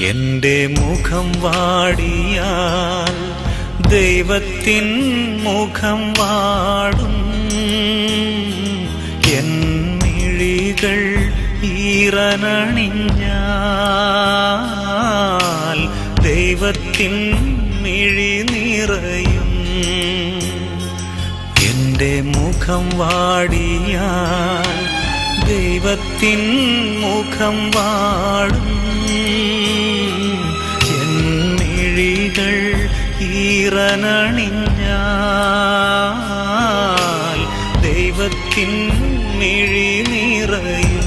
എന്റെ മുഖം വാടിയാൽ ദൈവത്തിൻ മുഖം വാടും എൻ മിഴികൾ ഈറനണിഞ്ഞാൽ ദൈവത്തിൻ മിഴി നിറയും എന്റെ മുഖം വാടിയാൽ ദൈവത്തിൻ മുഖം വാടും എൻ മിഴികൾ ഈറനണിഞ്ഞാൽ ദൈവത്തിൻ മിഴി നിറയും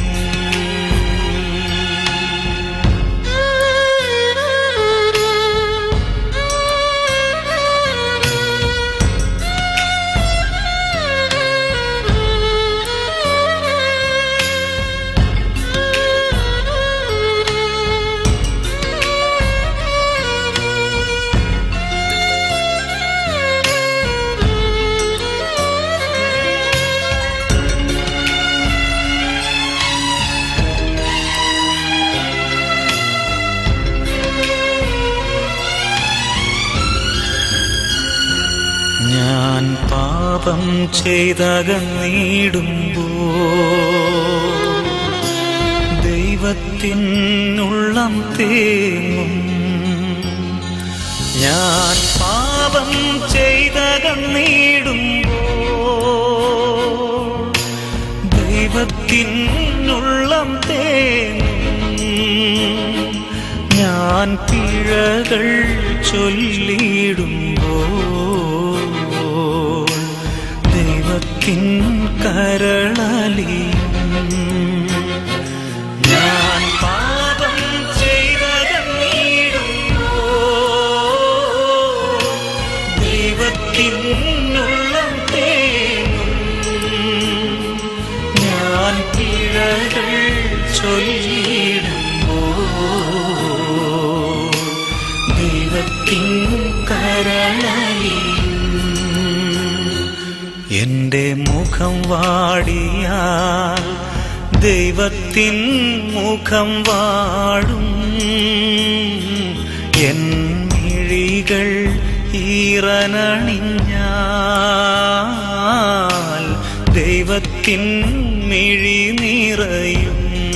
ഞാൻ പാപം ചെയ്തകന്നിടുമ്പോ ദൈവത്തിനുള്ളം തേങ്ങും ഞാൻ പാപം ചെയ്തകന്നിടുമ്പോ ദൈവത്തിനുള്ളം തേങ്ങും ഞാൻ പിഴകൾ ചൊല്ലിടുമ്പോ ദൈവത്തിൻ കരളലിയും ഞാൻ പാപം ചെയ്തകന്നിടുമ്പോ ദൈവത്തിനുള്ളം തേങ്ങും ഞാൻ പിഴകൾ ചൊല്ലിടുമ്പോ ദൈവത്തിൻ കരളലിയും എന്റെ മുഖം വാടിയാൽ ദൈവത്തിൻ മുഖം വാടും എൻ മിഴികൾ ഈറനണിഞ്ഞാൽ ദൈവത്തിൻ മിഴി നിറയും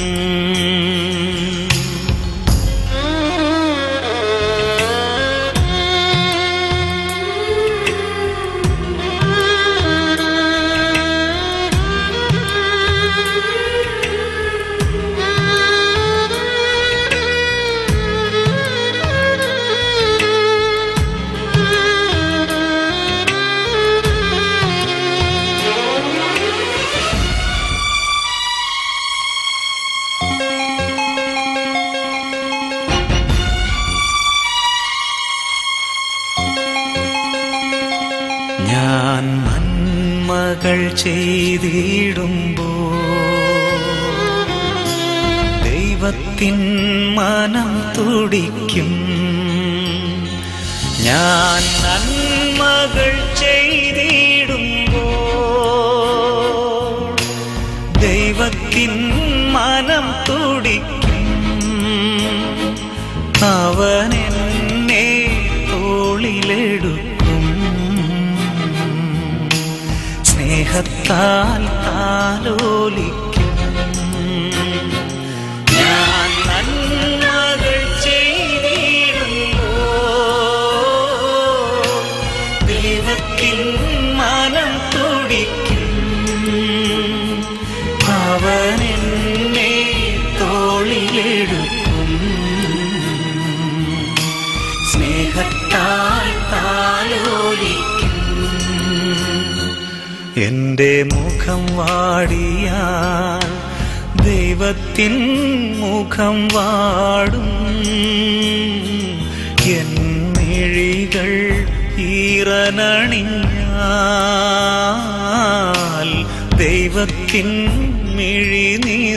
ഞാൻ നന്മകൾ ചെയ്തിടുമ്പോ ദൈവത്തിൻ മനം തുടിക്കും ഞാൻ നന്മകൾ ചെയ്തിടുമ്പോ ദൈവത്തിൻ മനം തുടിക്കും അവൻ എന്നെ തോളിലെടുക്കും സ്നേഹത്താൽ താലോലിക്കും ഞാൻ നന്മകൾ ചെയ്തിടുമ്പോ ദൈവത്തിൻ മനം തുടിക്കും അവൻ എന്നെ തോളിലെടുക്കും സ്നേഹത്താൽ താലോലിക്കും എന്റെ മുഖം വാടിയാൽ ദൈവത്തിൻ മുഖം വാടും എൻ മിഴികൾ ഈറനണിഞ്ഞാൽ ദൈവത്തിൻ മിഴി നിറയും